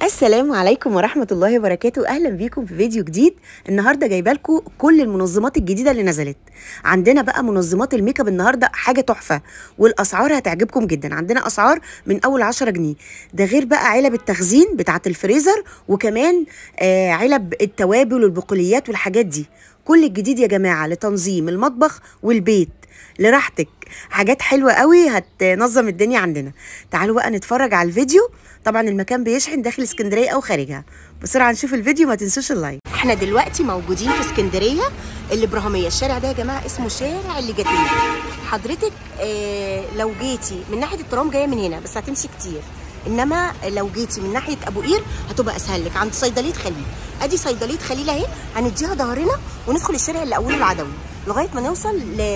السلام عليكم ورحمة الله وبركاته أهلا بيكم في فيديو جديد النهاردة جايبة لكم كل المنظمات الجديدة اللي نزلت عندنا بقى منظمات الميك اب النهاردة حاجة تحفة والأسعار هتعجبكم جدا عندنا أسعار من أول 10 جنيه ده غير بقى علب التخزين بتاعة الفريزر وكمان آه علب التوابل والبقوليات والحاجات دي كل الجديد يا جماعة لتنظيم المطبخ والبيت لراحتك حاجات حلوة قوي هتنظم الدنيا عندنا تعالوا بقى نتفرج على الفيديو طبعا المكان بيشحن داخل اسكندريه او خارجها بسرعه نشوف الفيديو ما تنسوش اللايك احنا دلوقتي موجودين في اسكندريه الابراهيميه الشارع ده يا جماعه اسمه شارع اللجاتين حضرتك آه لو جيتي من ناحيه الترام جايه من هنا بس هتمشي كتير انما لو جيتي من ناحيه ابو قير هتبقى اسهل لك عند صيدليه خليل ادي صيدليه خليل اهي هنديها ظهرنا وندخل الشارع اللي اوله العدوي لغايه ما نوصل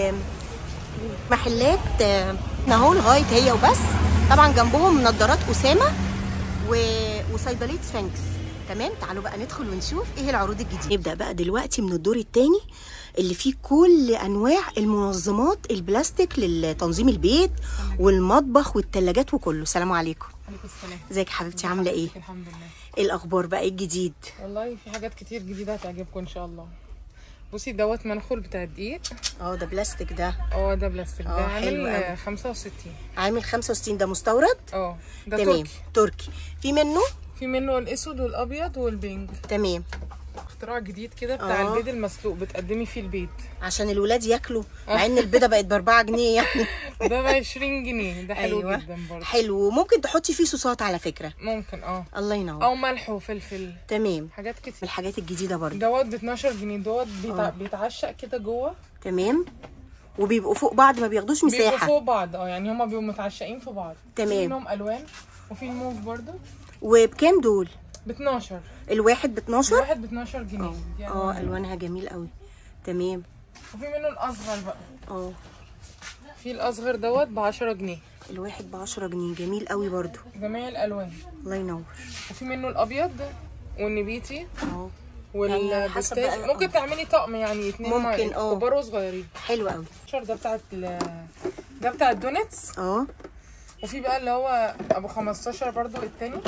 لمحلات آه اهو لغايه هي وبس طبعا جنبهم نظارات اسامه و... وصيدليه سفنكس تمام تعالوا بقى ندخل ونشوف ايه العروض الجديده نبدا بقى دلوقتي من الدور الثاني اللي فيه كل انواع المنظمات البلاستيك لتنظيم البيت والمطبخ والثلاجات وكله السلام عليكم عليكم السلام ازيك يا حبيبتي عامله ايه الحمد لله ايه الاخبار بقى ايه الجديد والله في حاجات كتير جديده هتعجبكم ان شاء الله بصي دوت منخل بتاع الدقيق اه ده بلاستيك ده اه ده بلاستيك اه، ده حلو عامل قوي. آه، 65 عامل 65 ده مستورد اه ده تمام تركي تركي في منه في منه الاسود والابيض والبينك تمام اختراع جديد كده بتاع اه. البيض المسلوق بتقدمي فيه البيض عشان الولاد ياكلوا مع ان البيضه بقت ب 4 جنيه يعني ده ب 20 جنيه ده حلو أيوة. جدا برضه حلو ممكن تحطي فيه صوصات على فكره ممكن اه الله ينور او ملح وفلفل تمام حاجات كتير الحاجات الجديده برضه دوت ب 12 جنيه دوت بيتع... اه. بيتعشق كده جوه تمام وبيبقوا فوق بعض ما بياخدوش بيبقوا مساحه فوق بعض اه يعني هما بيبقوا متعشقين في بعض تمام. في منهم الوان وفي الموف برضه وبكام دول ب 12 الواحد ب 12 واحد ب 12 جنيه دي اه ألوان. الوانها جميل قوي تمام وفي منه الاصغر بقى اه في الاصغر دوت ب 10 جنيه الواحد ب 10 جنيه جميل قوي برضه جميع الالوان الله ينور وفي منه الابيض والنبيتي اه يعني حسب والبستاش بقى- ممكن تعملي طقم يعني اتنين مع- ممكن، اه. كبار وصغيرين حلو قوي 12 ده بتاع ال- ده بتاع الدونتس اه وفي بقى اللي هو ابو 15 برضو التاني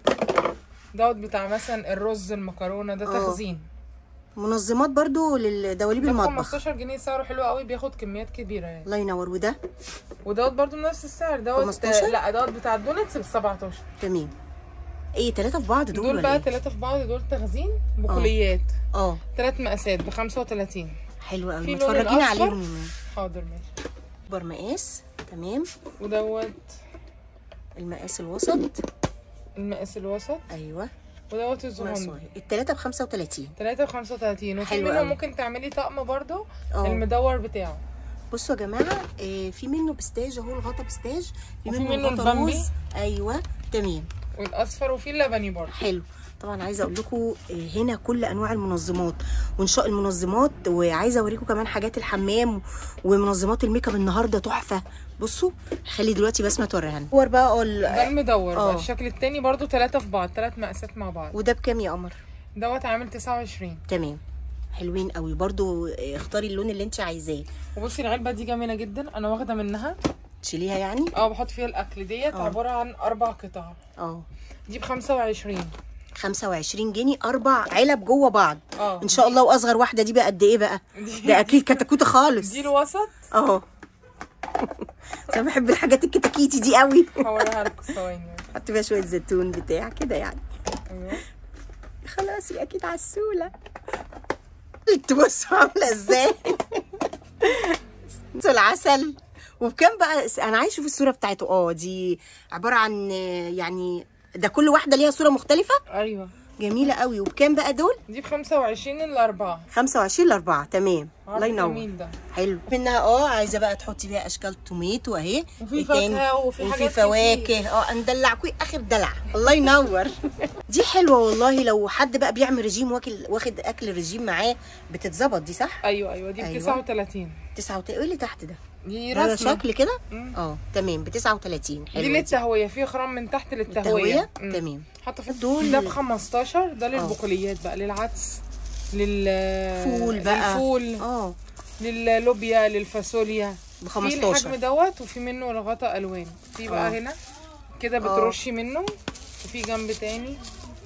دوت بتاع مثلا الرز المكرونه ده اه. تخزين منظمات برضو للدواليب ده ب المطبخ 15 جنيه سعره حلو قوي بياخد كميات كبيره يعني الله ينور وده ودوت برضو نفس السعر دوت 15 لا دوت بتاع الدونتس ب 17 تمام ايه ثلاثة في بعض دول, دول ولا بقى ايه؟ ثلاثة في بعض دول تخزين بكليات اه ثلاث مقاسات ب 35 حلو قوي في لون متفرجين الأصفر. عليهم حاضر ماشي اكبر مقاس تمام ودوت المقاس الوسط المقاس الوسط ايوه ودوت مقاس الزهن صغير الثلاثة ب 35 3 ب 35 وفي حلو منه قوي. ممكن تعملي طقم برضو اه. المدور بتاعه بصوا يا جماعه آه في منه بستاج اهو الغطا بستاج في وفي منه, منه الغطا البامبي. روز ايوه تمام والاصفر وفي اللبني برضو حلو طبعا عايزه اقول لكم آه، هنا كل انواع المنظمات وانشاء المنظمات وعايزه اوريكم كمان حاجات الحمام ومنظمات الميك اب النهارده تحفه بصوا خلي دلوقتي بسمه توريها لنا صور بقى ال- ده المدور اه. بقى الشكل التاني برضو ثلاثة في بعض ثلاث مقاسات مع بعض وده بكام يا قمر دوت عامل 29 تمام حلوين قوي برضو آه، اختاري اللون اللي انت عايزاه وبصي العلبة دي جميلة جدا انا واخدة منها تشيليها يعني اه بحط فيها الاكل ديت اه. عبارة عن اربع قطع اه دي ب 25 25 جنيه اربع علب جوه بعض اه ان شاء الله واصغر واحده دي بقى قد ايه بقى دي- ده اكيد كتكوته خالص دي الوسط اهو انا بحب الحاجات الكتاكيتي دي قوي هوريها لكم ثواني حط فيها شويه زيتون بتاع كده يعني ايوه خلاص يا اكيد عسوله انتوا بصوا عامله ازاي بصوا العسل وبكام بقى انا عايز اشوف الصوره بتاعته اه دي عباره عن آه، يعني ده كل واحده ليها صوره مختلفه ايوه جميله قوي وبكام بقى دول دي ب 25 الاربعة 25 ل 4 تمام عرض الله ينور جميل ده حلو منها اه عايزه بقى تحطي فيها اشكال توميتو اهي وفي إيه تاني؟ فاكهة وفي وفي حاجات فواكه اه ندلعكوا اخر دلع الله ينور دي حلوه والله لو حد بقى بيعمل رجيم واكل واخد اكل رجيم معاه بتتظبط دي صح ايوه ايوه دي ب أيوة. 39 9 ايه اللي تحت ده دي ده رسمة شكل كده مم. اه تمام ب 39 حلو دي للتهوية في خرام من تحت التهويه للتهوية مم. تمام حاطه في دول- ده ب 15 ده للبقوليات بقى للعدس لل فول بقى للفول اه لللوبيا للفاصوليا ب في 15 الحجم دوت وفي منه الغطا الوان في بقى آه. هنا كده آه. بترشي منه وفي جنب تاني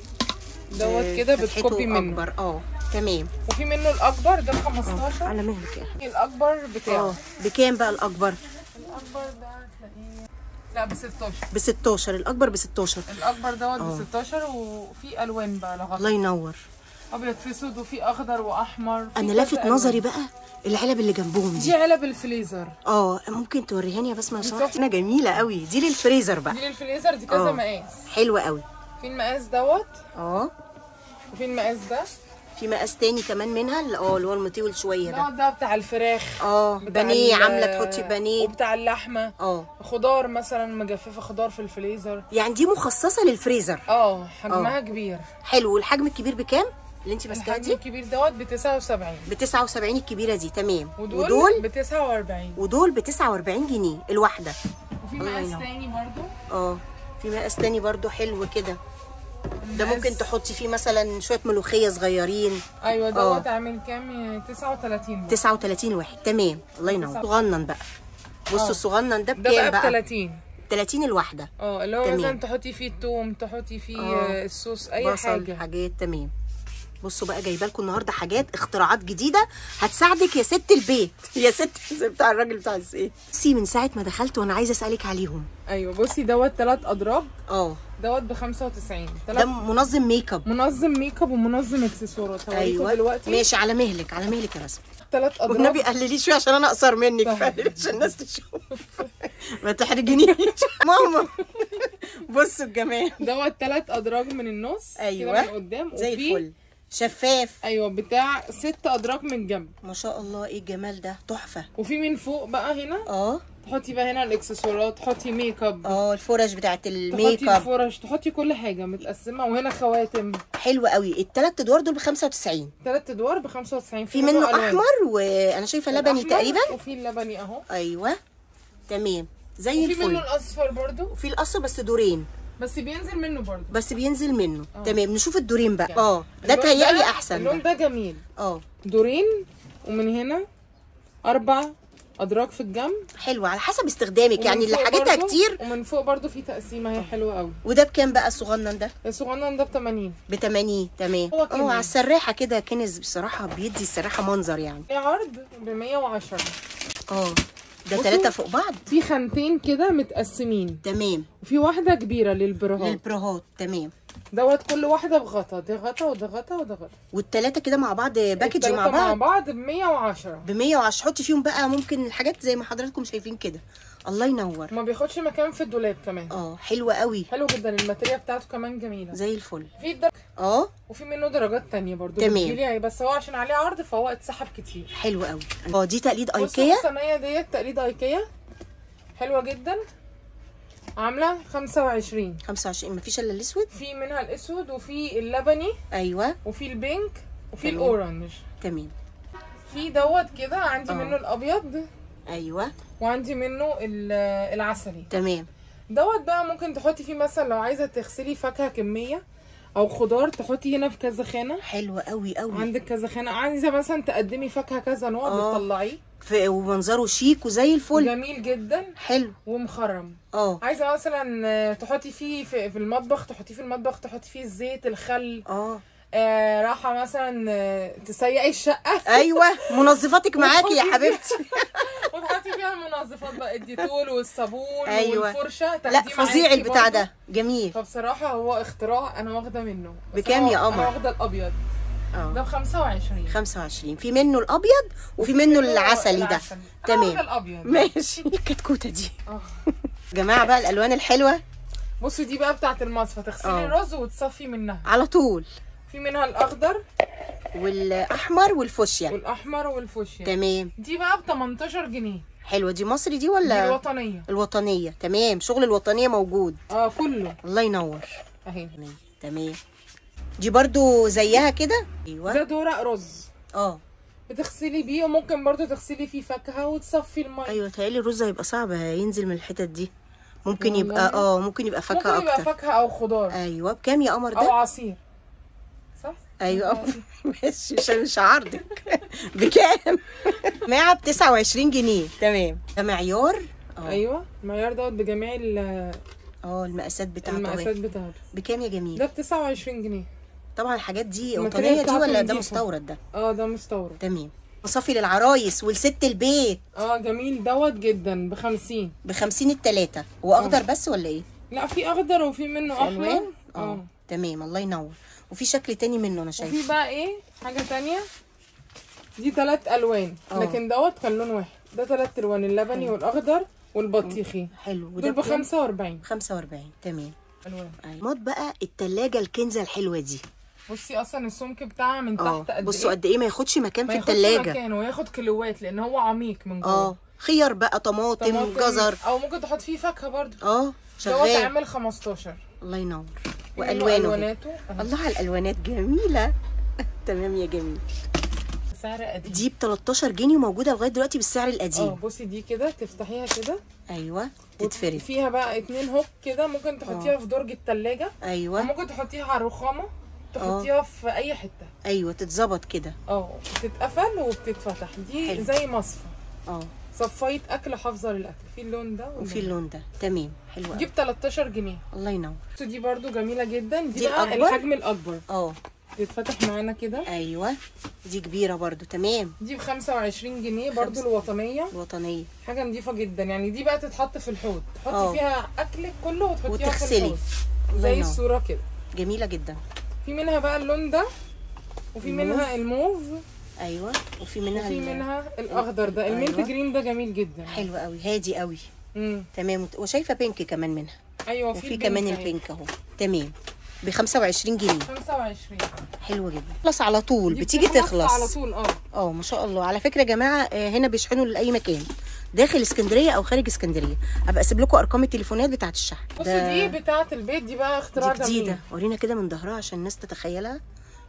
دوت آه، كده فتحته بتكوبي منه اكبر اه تمام وفي منه الاكبر ده ب 15 على مهلك يا حبيبي الاكبر اه بتاعه بكام بقى الاكبر الاكبر ده هتلاقيه لا ب 16 ب 16 الاكبر ب 16 الاكبر دوت اه. ب 16 وفي الوان بقى لغايه الله ينور ابيض في اسود وفي اخضر واحمر في انا كذا لافت ألوان. نظري بقى العلب اللي جنبهم دي دي علب الفليزر اه ممكن توريهاني يا بسمه لو دي سمحتي تحفة. انا جميله قوي دي للفريزر بقى دي للفليزر دي كذا اه. مقاس حلوه قوي في المقاس دوت اه وفي المقاس ده في مقاس تاني كمان منها اللي- اه اللي هو المطيول شويه ده دوت ده بتاع الفراخ اه بتاع بانيه ال- عامله تحطي بانيه وبتاع اللحمه اه خضار مثلا مجففه خضار في الفريزر يعني دي مخصصه للفريزر اه حجمها كبير حلو والحجم الكبير بكام اللي انت ماسكاها الحجم دي الكبير دوت ب 79 ب 79 الكبيره دي تمام ودول, ودول ب 49 ودول ب 49 جنيه الواحده وفي الله مقاس ينور. تاني برضو اه في مقاس تاني برضو حلو كده ده المقاس- ممكن تحطي فيه مثلا شويه ملوخيه صغيرين ايوه دوت عامل كام 39 بقى. 39 واحد تمام الله ينور تسعة. صغنن بقى بصوا اه. الصغنن ده ده بكام بقى ب بقى 30 30 الواحده اه اللي هو تمام. مثلا تحطي فيه التوم تحطي فيه اه. آه، الصوص اي بصل حاجه حاجات تمام بصوا بقى جايبه لكم النهارده حاجات اختراعات جديده هتساعدك يا ست البيت يا ست زي بتاع الراجل بتاع الزيت بصي من ساعه ما دخلت وانا عايزه اسالك عليهم ايوه بصي دوت ثلاث اضراب اه دوت ب 95 ده ثلاث منظم ميك اب منظم ميك اب ومنظم اكسسوارات هوريكم ايوه دلوقتي ماشي على مهلك على مهلك يا رسمه ثلاث اضراب والنبي قللي شويه عشان انا اقصر منك طيب. فقللي عشان الناس تشوف ما تحرجنيش ماما بصوا الجمال دوت ثلاث ادراج من النص أيوة. كده من قدام زي وفي- الفل شفاف ايوه بتاع ست ادراج من جنب ما شاء الله ايه الجمال ده تحفه وفي من فوق بقى هنا اه تحطي بقى هنا الاكسسوارات تحطي ميك اب اه الفرش بتاعت الميك تحطي اب الفرش تحطي كل حاجه متقسمه وهنا خواتم حلو قوي الثلاث ادوار دول ب 95 ثلاث ادوار ب 95 في منه ألوان. احمر وانا شايفه لبني الأحمر تقريبا وفي اللبني اهو ايوه تمام زي وفي منه الفل الاصفر برضو وفي القصر بس دورين بس بينزل منه برضو بس بينزل منه اه. تمام نشوف الدورين بقى يعني اه ده اللون تهيألي احسن اللون ده ده جميل اه دورين ومن هنا اربع ادراج في الجنب حلو على حسب استخدامك ومن يعني اللي فوق حاجتها برضو- كتير ومن فوق برضو في تقسيمه هي حلوه قوي وده بكام بقى الصغنن ده الصغنن ده ب 80 ب 80 تمام هو اه كمان. على السراحه كده كنز بصراحه بيدي السراحه منظر يعني في عرض ب 110 اه ده بصوا. ثلاثه فوق بعض في خانتين كده متقسمين تمام وفي واحده كبيره للبرهات للبروهات تمام دوت كل واحده بغطا دي غطا وده غطا وده غطا والثلاثه كده مع بعض باكج التلاتة مع بعض مع بعض ب 110 ب 110 حطي فيهم بقى ممكن الحاجات زي ما حضراتكم شايفين كده الله ينور ما بياخدش مكان في الدولاب كمان اه حلوه قوي حلو جدا الماتيريال بتاعته كمان جميله زي الفل في درجة اه وفي منه درجات تانية برضو تمام. بتجيلي بس هو عشان عليه عرض فهو اتسحب كتير حلو قوي اه دي تقليد بصوا ايكيا الصينية ديت تقليد ايكيا حلوة جدا عاملة 25 25 مفيش الا الاسود في منها الاسود وفي اللبني ايوه وفي البينك وفي تمام. الاورنج تمام في دوت كده عندي اه. منه الابيض ايوه وعندي منه ال- العسلي تمام دوت بقى ممكن تحطي فيه مثلا لو عايزه تغسلي فاكهه كميه او خضار تحطي هنا في كذا خانه حلوه قوي قوي عندك كذا خانه عايزه مثلا تقدمي فاكهه كذا نوع اه. بتطلعيه في ومنظره شيك وزي الفل جميل جدا حلو ومخرم اه عايزه مثلا آه، تحطي فيه في, في المطبخ تحطيه في المطبخ تحطي فيه الزيت الخل اه آه راحه مثلا آه، تسيقي الشقه ايوه منظفتك معاكي يا حبيبتي وتحطي فيها المنظفات بقى الديتول والصابون أيوة. والفرشه لا تاخديه فظيع معاكي البتاع برضه. ده جميل فبصراحه هو اختراع انا واخده منه بس بكام أنا- يا قمر؟ انا واخده الابيض ده اه ب 25 25 في منه الابيض وفي منه العسلي ده العسل. أنا تمام. واخدة الابيض ماشي الكتكوته دي آه. يا جماعه بقى الالوان الحلوه بصي دي بقى بتاعت المصفى تغسلي آه. الرز وتصفي منها على طول في منها الاخضر والاحمر والفوشيا والاحمر والفوشيا تمام دي بقى ب 18 جنيه حلوه دي مصري دي دي ولا الوطنيه الوطنيه تمام شغل الوطنيه موجود اه كله الله ينور اهي تمام تمام دي برضو زيها كده ايوه ده دورق رز اه بتغسلي بيه وممكن برضو تغسلي فيه فاكهه وتصفي الميه ايوه تهيألي الرز هيبقى صعب ينزل من الحتت دي ممكن والله. يبقى اه ممكن يبقى ممكن فاكهه يبقى اكتر فاكهه او خضار ايوه بكام يا قمر او ده عصير صح ايوه ماشي مش مش هعرضك بكام معاه ب 29 جنيه تمام ده معيار اه ايوه المعيار دوت بجميع ال- اه المقاسات بتاعته المقاسات اهي بتاعته بكام يا جميل ده ب 29 جنيه طبعا الحاجات دي الماتيريال وطنيه دي بتاعته ولا ده نضيفة. مستورد ده اه ده مستورد تمام مصافي للعرايس ولست البيت اه جميل دوت جدا بخمسين ب 50 التلاته هو اخضر بس ولا ايه لا في اخضر وفي منه في احمر الوان اه اه تمام الله ينور وفي شكل تاني منه انا شايفه وفي بقى ايه حاجة تانية دي تلات الوان اه. لكن دوت كان لون واحد ده تلات الوان اللبني والاخضر والبطيخي حلو وده دول بكام؟ بخمسة واربعين 45 تمام الوان أيوة. مود بقى التلاجة الكنزة الحلوة دي بصي اصلا السمك بتاعها من اه تحت قد بصوا ايه قد ايه ما ياخدش مكان ما في ياخدش التلاجة مكان وياخد كيلوات لان هو عميق من جوه اه خيار بقى طماطم طماطم جزر او ممكن تحط فيه فاكهه برضو اه دوت شغال عامل 15 الله ينور في منه والوانه أهي. الواناته أهي. الله على الالوانات جميله تمام يا جميل سعر قديم دي ب 13 جنيه وموجوده لغايه دلوقتي بالسعر اه القديم بصي دي كده تفتحيها كده ايوه تتفرد فيها بقى اتنين هوك كده ممكن تحطيها في درج التلاجة ايوه وممكن تحطيها على الرخامة تحطيها في اي حتة ايوه تتظبط كده اه بتتقفل وبتتفتح دي حلو. زي مصفى اه صفاية اكل حافظة للاكل في اللون ده وفي واللون اللون ده تمام حلو ده. قوي دي ب 13 جنيه الله ينور بصوا دي برضو جميلة جدا دي, دي بقى الأكبر؟ الحجم الاكبر اه بتتفتح معانا كده ايوه دي كبيره برضو تمام دي ب 25 جنيه برضو خمسة. الوطنية الوطنيه حاجة نظيفة جدا يعني دي بقى تتحط في الحوض تحطي اه. فيها اكلك كله وتحطيها في وتغسلي. الحوض الله زي ينور. الصورة كده جميله جدا في منها بقى اللون ده وفي الموف. منها الموف ايوه وفي منها وفي ال- منها الاخضر ده المينت أيوة. جرين ده جميل جدا حلو قوي هادي قوي امم تمام وت- وشايفه بينك كمان منها ايوه وفي البينك كمان أهي. البينك اهو تمام ب 25 جنيه 25 حلوه جدا خلص على طول دي بتيجي بتخلص تخلص على طول اه اه ما شاء الله على فكره يا جماعه آه، هنا بيشحنوا لاي مكان داخل اسكندريه او خارج اسكندريه هبقى اسيب لكم ارقام التليفونات بتاعه الشحن بصوا دي بتاعه البيت دي بقى اختراع دي جديده جميل ورينا كده من ظهرها عشان الناس تتخيلها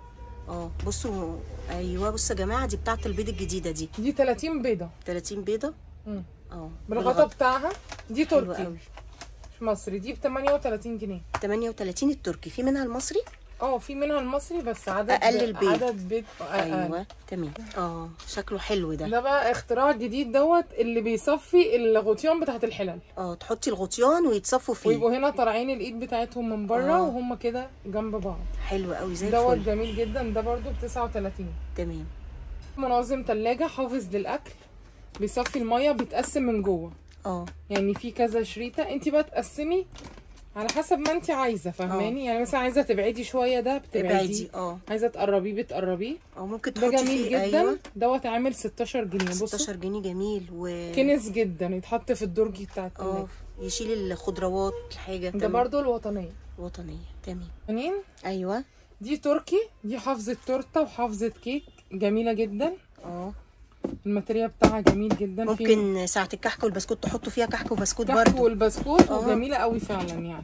اه بصوا ايوه بصوا يا جماعه دي بتاعه البيض الجديده دي دي 30 بيضه 30 بيضه مم. اه بالغطا بتاعها دي حلو تركي قوي مش مصري دي ب 38 جنيه 38 التركي في منها المصري اه في منها المصري بس عدد أقل البيض. عدد بيض اقل ايوه تمام اه شكله حلو ده ده بقى اختراع جديد دوت اللي بيصفي الغطيان بتاعت الحلل اه تحطي الغطيان ويتصفوا فيه ويبقوا هنا طالعين الايد بتاعتهم من بره آه. وهم كده جنب بعض حلو قوي زي دوت الفل جميل جدا ده برضو ب 39 تمام منظم تلاجة حافظ للاكل بيصفي الميه بيتقسم من جوه اه يعني في كذا شريطه انت بقى تقسمي على حسب ما انت عايزه فاهماني يعني مثلا عايزه تبعدي شويه ده بتبعدي ابعدي اه عايزه تقربيه بتقربيه او ممكن ده تحطي جميل فيه جدا ايوه دوت عامل 16 جنيه بصوا 16 جنيه جميل و كنس جدا يتحط في الدرج بتاع اه التلاجة يشيل الخضروات الحاجه ده تمام. برضو الوطنيه وطنيه تمام منين ايوه دي تركي دي حافظة تورته وحافظة كيك جميلة جدا اه الماتيريال بتاعها جميل جدا في ممكن ساعه الكحك والبسكوت تحطوا فيها كحك وبسكوت كحك برضو والبسكوت اه. وجميلة قوي فعلا يعني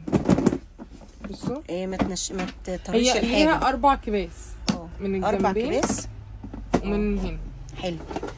بصوا ايه ما تنش ما تطريش هي الحاجه ليها اربع كباس اه من اربع الجنبين. كباس ومن هنا حلو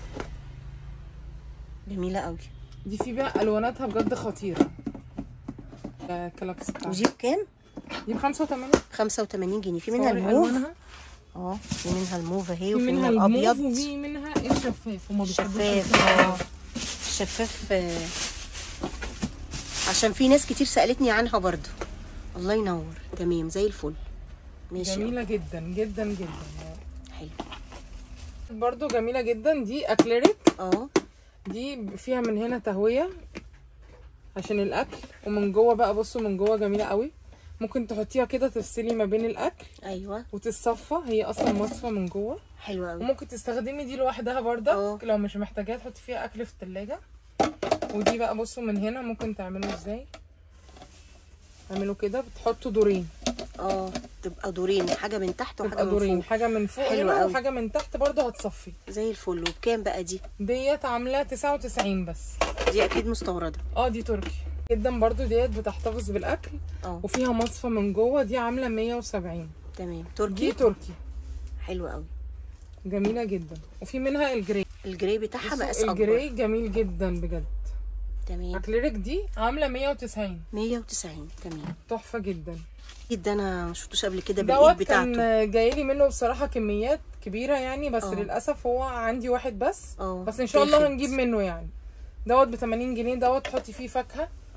جميله قوي دي في بقى الواناتها بجد خطيرة الكلاكس بتاعها ودي بكام دي ب 85 85 جنيه في منها صوري الموف ألوانها. اه في منها الموف اهي في وفي منها منها الموف الابيض وفي منها الشفاف هما بيحبوا شفاف الشفاف. اه شفاف آه. عشان في ناس كتير سألتني عنها برضو الله ينور تمام زي الفل ماشي جميلة جدا جدا جدا حلو برضو جميلة جدا دي اكليريك اه دي فيها من هنا تهوية عشان الاكل ومن جوه بقى بصوا من جوه جميلة قوي ممكن تحطيها كده تفصلي ما بين الاكل ايوه وتتصفى هي اصلا مصفى من جوه حلو قوي وممكن تستخدمي دي لوحدها برضك اه. لو مش محتاجاها تحطي فيها اكل في التلاجة ودي بقى بصوا من هنا ممكن تعملوا ازاي تعملوا كده بتحطوا دورين اه تبقى دورين حاجه من تحت وحاجه تبقى من دورين فوق حاجة من فوق حلو هنا قوي. وحاجة من تحت برضه هتصفي زي الفل وبكام بقى دي ديت عاملة 99 بس دي اكيد مستورده اه دي تركي جدا برضو ديت بتحتفظ بالاكل اه وفيها مصفى من جوه دي عامله 170 تمام دي تركي تركي حلو قوي جميله جدا وفي منها الجري الجراي بتاعها مقاس بصوا اكبر الجري جميل جدا بجد تمام اكليريك دي عامله 190 190 تمام تحفه جدا اكيد ده انا ما شفتوش قبل كده دوت بالايد بتاعته كان جاي لي منه بصراحه كميات كبيره يعني بس اه. للاسف هو عندي واحد بس اه بس ان شاء الله تاخد. هنجيب منه يعني دوت ب 80 جنيه دوت تحطي فيه فاكهه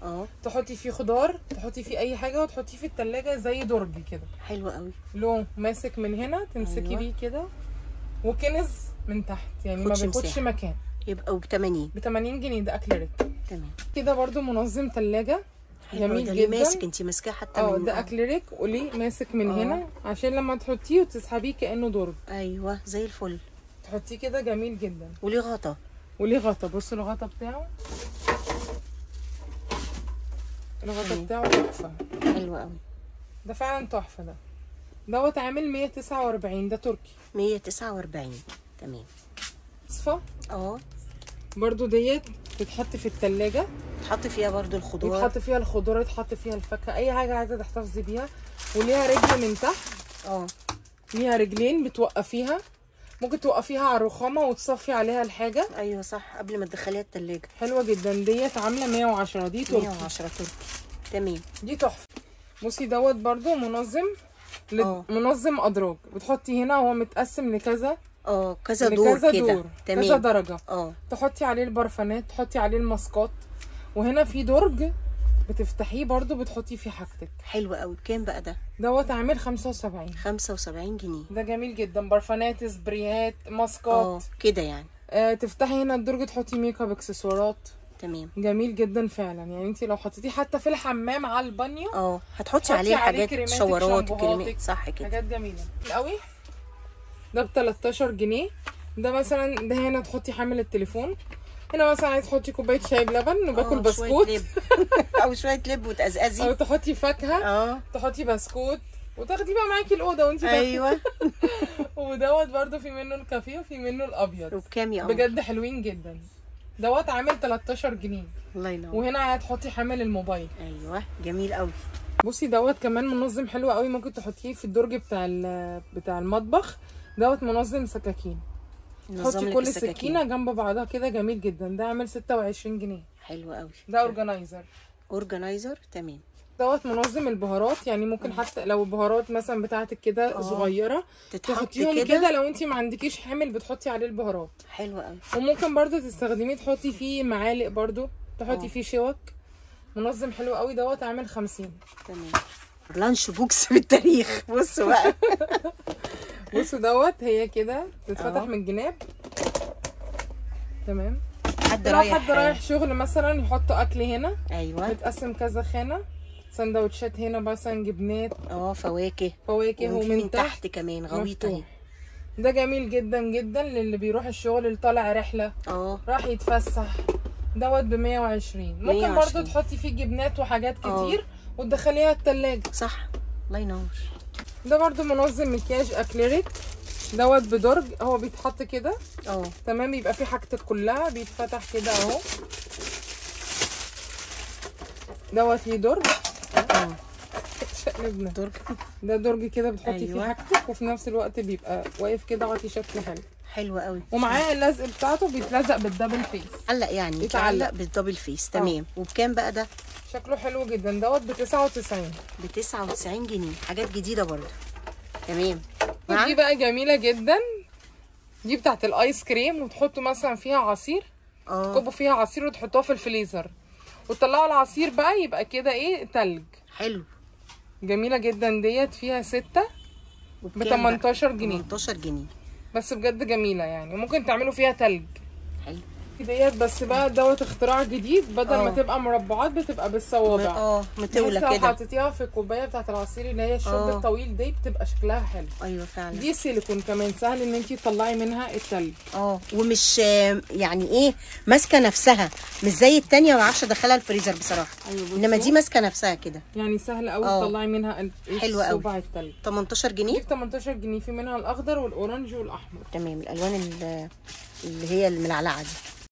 اه تحطي فيه خضار تحطي فيه اي حاجه وتحطيه في التلاجة زي درج كده حلو قوي له ماسك من هنا تمسكي أيوة. بيه كده وكنز من تحت يعني ما خدش بياخدش مساحة. مكان يبقى ب 80 ب 80 جنيه ده اكليريك تمام كده برضو منظم تلاجة حلو جميل ده ليه جدا. ماسك انت ماسكاه حتى اه من ده اكليريك وليه ماسك من آه. هنا عشان لما تحطيه وتسحبيه كانه درج ايوه زي الفل تحطيه كده جميل جدا وليه غطا وليه غطا بصوا الغطا بتاعه الغطا تمام. بتاعه تحفه حلو قوي ده فعلا تحفه ده دوت عامل 149 ده تركي 149 تمام صفا اه برضو ديت تتحط في التلاجة تحط فيها برضو الخضار يتحط فيها الخضار يتحط فيها الفاكهه اي حاجه عايزه تحتفظي بيها وليها رجل من تحت اه ليها رجلين بتوقفيها ممكن توقفيها على الرخامه وتصفي عليها الحاجه ايوه صح قبل ما تدخليها التلاجة حلوه جدا ديت عامله 110 دي تركي 110 تركي تمام دي تحفه بصي دوت برضو منظم ل... اه. منظم ادراج بتحطي هنا هو متقسم لكذا اه كذا دور لكذا كده دور كذا تمام درجه اه تحطي عليه البرفانات تحطي عليه الماسكات وهنا في درج بتفتحيه برضو بتحطي فيه حاجتك حلو قوي بكام بقى ده دوت عامل 75 75 جنيه ده جميل جدا برفانات سبريهات اه ماسكات كده يعني آه تفتحي هنا الدرج تحطي ميك اب اكسسوارات تمام جميل جدا فعلا يعني انت لو حطيتيه حتى في الحمام على البانيو اه هتحطي حطي عليه عليه حاجات كريماتك، شاورات شامبوهاتك، كريمات صح كده حاجات جميله قوي ده ب 13 جنيه ده مثلا ده هنا تحطي حامل التليفون هنا مثلا عايز تحطي كوبايه شاي بلبن وباكل آه، شوية بسكوت لب. او شويه لب او وتقزقزي تحطي فاكهه اه تحطي بسكوت وتاخديه بقى معاكي الاوضه وانت داخله ايوه ودوت برده في منه الكافيه وفي منه الابيض وبكام يا قمر بجد حلوين جدا دوت عامل 13 جنيه الله ينور وهنا هتحطي حامل الموبايل ايوه جميل قوي بصي دوت كمان منظم حلو قوي ممكن تحطيه في الدرج بتاع ال- بتاع المطبخ دوت منظم سكاكين نظام تحطي لك كل السكاكين. سكينه جنب بعضها كده جميل جدا ده عامل 26 جنيه حلو قوي ده اورجنايزر اورجنايزر تمام دوت منظم البهارات يعني ممكن حتى لو البهارات مثلا بتاعتك كده آه. صغيره تتحط تحطيهم كده كده لو انت ما عندكيش حامل بتحطي عليه البهارات حلو قوي وممكن برضو تستخدميه تحطي فيه معالق برضو تحطي آه. فيه شوك منظم حلو قوي دوت عامل 50 تمام لانش بوكس بالتاريخ بصوا بقى بصوا دوت هي كده تتفتح اه. من الجناب تمام حد لو رايح حد رايح شغل مثلا يحط اكل هنا ايوه متقسم كذا خانه سندوتشات هنا مثلا جبنات اه فواكه فواكه وفي ومن من تحت كمان غويطه اهي مفتوح. ده جميل جدا جدا للي بيروح الشغل اللي طالع رحله اه راح يتفسح دوت ب 120 ممكن 120. برضو تحطي فيه جبنات وحاجات اه. كتير وتدخليها التلاجة صح الله ينور ده برضو منظم مكياج اكليريك دوت بدرج هو بيتحط كده اه تمام بيبقى فيه حاجتك كلها بيتفتح كده اهو دوت ليه درج اه شقلبنا درج ده درج كده بتحطي أيوة. فيه حاجتك وفي نفس الوقت بيبقى واقف كده عاطي شكل حلو حلو قوي ومعاه اللزق بتاعته بيتلزق بالدبل فيس علق يعني يتعلق. يتعلق بالدبل فيس تمام وبكام بقى ده شكله حلو جدا دوت ب 99 ب 99 جنيه حاجات جديده برضه تمام ودي مع بقى جميله جدا دي بتاعت الايس كريم وتحطوا مثلا فيها عصير اه تكبوا فيها عصير وتحطوها في الفريزر وتطلعوا العصير بقى يبقى كده ايه تلج حلو جميله جدا ديت فيها ستة ب وبكام بقى؟ 18 جنيه 18 جنيه بس بجد جميله يعني وممكن تعملوا فيها تلج حلو ديت بس بقى دوت اختراع جديد بدل ما اه. تبقى مربعات بتبقى م- بالصوابع اه متولة بحيث لو كده حطيتيها في الكوبايه بتاعت العصير اللي هي الشرب اه. الطويل دي بتبقى شكلها حلو ايوه فعلا دي سيليكون كمان سهل ان انتي تطلعي منها التلج اه ومش آه، يعني ايه ماسكه نفسها مش زي التانية ما اعرفش ادخلها الفريزر بصراحه ايوه انما دي ماسكه نفسها كده يعني سهل قوي اه. تطلعي منها ال- حلو قوي. صباع التلج 18 جنيه دي ب 18 جنيه في منها الاخضر والاورنج والاحمر تمام الالوان ال- اللي هي الملعلعه دي